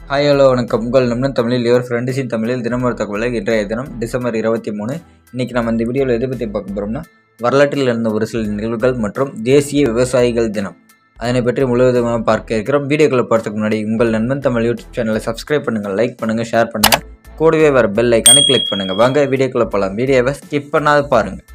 Hi hello வணக்கம் உங்கள் நம்னன் தமிழில் இவர் ஃப்ரெண்ட்ஸின் தமிழில் தினம் ஒரு தகவலை இன்றைய தினம் டிசம்பர் இருபத்தி மூணு இன்றைக்கி நம்ம இந்த வீடியோவில் எதை பற்றி பார்க்க போகிறோம்னா வரலாற்றில் இருந்த ஒரு சில நிகழ்வுகள் மற்றும் தேசிய விவசாயிகள் தினம் அதனை பற்றி முழுவதுமாக பார்க்க இருக்கிறோம் வீடியோக்களை பார்த்துக்கு முன்னாடி உங்கள் நண்பன் தமிழ் யூடியூப் சேனலை சப்ஸ்கிரைப் பண்ணுங்கள் லைக் பண்ணுங்கள் ஷேர் பண்ணுங்கள் கூடவே வர பெல் ஐக்கானை கிளிக் பண்ணுங்கள் வாங்க வீடியோக்குள்ளே போகலாம் வீடியோவை ஸ்கிப் பண்ணாத பாருங்கள்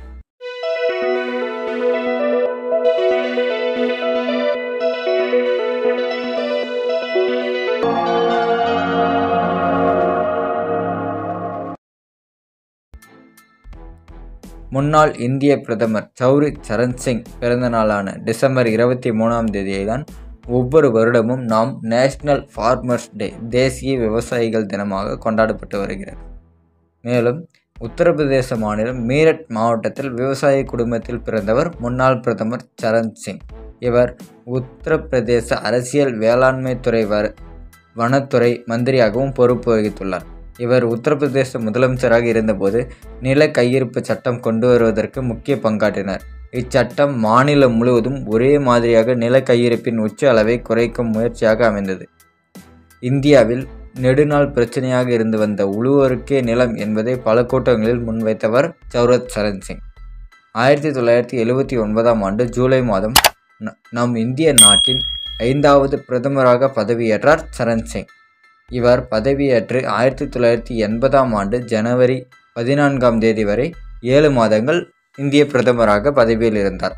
முன்னாள் இந்திய பிரதமர் சௌரி சரண் சிங் பிறந்த நாளான டிசம்பர் இருபத்தி மூணாம் தேதியை தான் ஒவ்வொரு வருடமும் நாம் நேஷனல் ஃபார்மர்ஸ் டே தேசிய விவசாயிகள் தினமாக கொண்டாடப்பட்டு வருகிறது மேலும் உத்தரப்பிரதேச மாநிலம் மீரட் மாவட்டத்தில் விவசாய குடும்பத்தில் பிறந்தவர் முன்னாள் பிரதமர் சரண் சிங் இவர் உத்தரப்பிரதேச அரசியல் வேளாண்மை துறை வ வனத்துறை மந்திரியாகவும் பொறுப்பு வகித்துள்ளார் இவர் உத்தரப்பிரதேச முதலமைச்சராக இருந்தபோது நில கையிருப்பு சட்டம் கொண்டு வருவதற்கு முக்கிய பங்காற்றினார் இச்சட்டம் மாநிலம் முழுவதும் ஒரே மாதிரியாக நில கையிருப்பின் உச்ச அளவை குறைக்கும் முயற்சியாக அமைந்தது இந்தியாவில் நெடுநாள் பிரச்சனையாக இருந்து வந்த உழுவோருக்கே நிலம் என்பதை பல கூட்டங்களில் முன்வைத்தவர் சௌரத் சரண் சிங் ஆயிரத்தி தொள்ளாயிரத்தி எழுவத்தி ஒன்பதாம் ஆண்டு ஜூலை மாதம் நம் இந்திய நாட்டின் ஐந்தாவது பிரதமராக பதவியேற்றார் சரண் சிங் இவர் பதவியேற்று ஆயிரத்தி தொள்ளாயிரத்தி எண்பதாம் ஆண்டு ஜனவரி பதினான்காம் தேதி வரை ஏழு மாதங்கள் இந்திய பிரதமராக பதவியில் இருந்தார்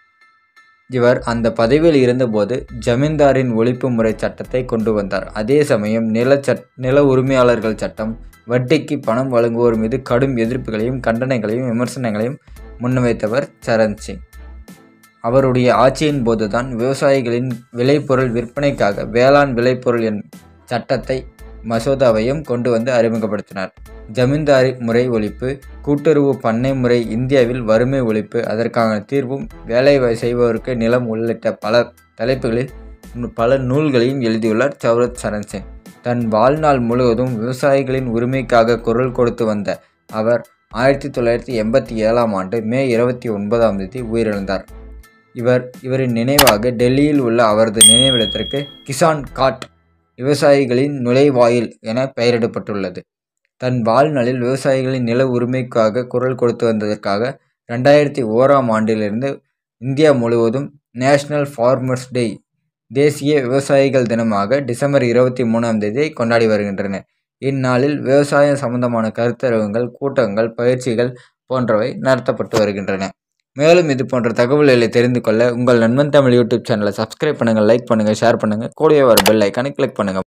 இவர் அந்த பதவியில் இருந்தபோது ஜமீன்தாரின் ஒழிப்பு முறை சட்டத்தை கொண்டு வந்தார் அதே சமயம் நில சட் நில உரிமையாளர்கள் சட்டம் வட்டிக்கு பணம் வழங்குவோர் மீது கடும் எதிர்ப்புகளையும் கண்டனங்களையும் விமர்சனங்களையும் முன்வைத்தவர் சரண் சிங் அவருடைய ஆட்சியின் போதுதான் விவசாயிகளின் விளைபொருள் விற்பனைக்காக வேளாண் விளைபொருள் என் சட்டத்தை மசோதாவையும் கொண்டு வந்து அறிமுகப்படுத்தினார் ஜமீன்தாரி முறை ஒழிப்பு கூட்டுறவு பண்ணை முறை இந்தியாவில் வறுமை ஒழிப்பு அதற்கான தீர்வும் வேலை செய்பவருக்கு நிலம் உள்ளிட்ட பல தலைப்புகளில் பல நூல்களையும் எழுதியுள்ளார் சௌரத் சரண் சிங் தன் வாழ்நாள் முழுவதும் விவசாயிகளின் உரிமைக்காக குரல் கொடுத்து வந்த அவர் ஆயிரத்தி தொள்ளாயிரத்தி எண்பத்தி ஏழாம் ஆண்டு மே இருபத்தி ஒன்பதாம் தேதி உயிரிழந்தார் இவர் இவரின் நினைவாக டெல்லியில் உள்ள அவரது நினைவிடத்திற்கு கிசான் காட் விவசாயிகளின் நுழைவாயில் என பெயரிடப்பட்டுள்ளது தன் வாழ்நாளில் விவசாயிகளின் நில உரிமைக்காக குரல் கொடுத்து வந்ததற்காக ரெண்டாயிரத்தி ஓராம் ஆண்டிலிருந்து இந்தியா முழுவதும் நேஷனல் ஃபார்மர்ஸ் டே தேசிய விவசாயிகள் தினமாக டிசம்பர் இருபத்தி மூணாம் தேதி கொண்டாடி வருகின்றன இந்நாளில் விவசாயம் சம்பந்தமான கருத்தரங்குகள் கூட்டங்கள் பயிற்சிகள் போன்றவை நடத்தப்பட்டு வருகின்றன மேலும் இது போன்ற தகவல்களை தெரிந்து கொள்ள உங்கள் நண்பன் தமிழ் யூடியூப் சேனலை சப்ஸ்கிரைப் பண்ணுங்கள் லைக் பண்ணுங்கள் ஷேர் பண்ணுங்கள் கூடவே வர பெல் ஐக்கானை கிளிக் பண்ணுங்கள்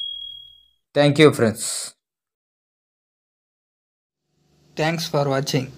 thank you friends Thanks for watching.